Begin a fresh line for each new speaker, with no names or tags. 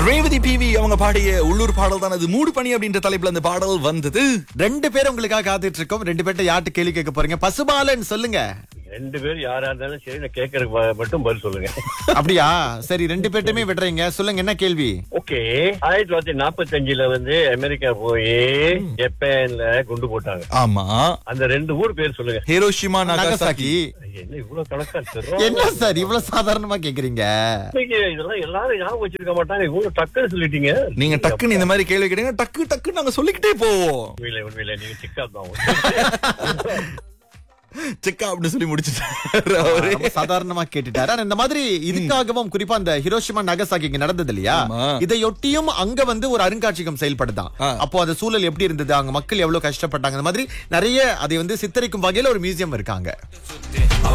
Revathi PV அவங்க பாடிய உள்ளூர் பாடல் தான் அது மூடு பணி அப்படின்ற தலைப்புல அந்த பாடல் வந்தது
ரெண்டு பேர் உங்களுக்காக காத்துட்டு இருக்கோம் ரெண்டு பேர்ட்ட யார்கிட்ட கேள்வி கேட்க போறீங்க பசுபாலன் சொல்லுங்க
ரெண்டு பேர் யாரா இருந்தாலும் சரி நான் கேட்கறதுக்கு ம- மட்டும் பதில் சொல்லுங்க
அப்படியா சரி ரெண்டு பேர்ட்டுமே விடுறீங்க சொல்லுங்க என்ன கேள்வி
ஓகே ஆயிரத்தி தொள்ளாயிரத்தி நாற்பத்தி அஞ்சுல வந்து அமெரிக்கா போய் ஜப்பான்ல குண்டு போட்டாங்க
ஆமா
அந்த ரெண்டு ஊர் பேர் சொல்லுங்க
ஹிரோஷிமா நகசாக்கி
நகசாக்கி
என்ன இவ்வளவு கணக்கா தெரியும்?
என்ன சார் இவ்வளவு சாதாரணமா கேக்குறீங்க
இன்னைக்கு இதெல்லாம் எல்லாரும் ஞாபகம் வச்சிருக்க மாட்டாங்க இவ்வளவு டக்குன்னு சொல்லிட்டீங்க
நீங்க டக்குன்னு இந்த மாதிரி கேள்வி கேட்டீங்க டக்கு டக்குன்னு நாங்க சொல்லிக்கிட்டே போவோம்
உண்மையில உண்மையில நீங்க சிக்கா தான்
செக்கா அப்படின்னு சொல்லி முடிச்சுட்டாரு அவரு
ரொம்ப சாதாரணமா கேட்டுட்டாரு ஆனா இந்த மாதிரி இதுக்காகவும் குறிப்பா அந்த ஹிரோஷிமா நகசாக்கி இங்க நடந்தது இல்லையா
ஆமா.
இதையொட்டியும் அங்க வந்து ஒரு அருங்காட்சியகம் செயல்படுதான்
ஆ.
அப்போ அந்த சூழல் எப்படி இருந்தது அங்க மக்கள் எவ்வளவு கஷ்டப்பட்டாங்க அந்த மாதிரி நிறைய அதை வந்து சித்தரிக்கும் வகையில ஒரு மியூசியம் இருக்காங்க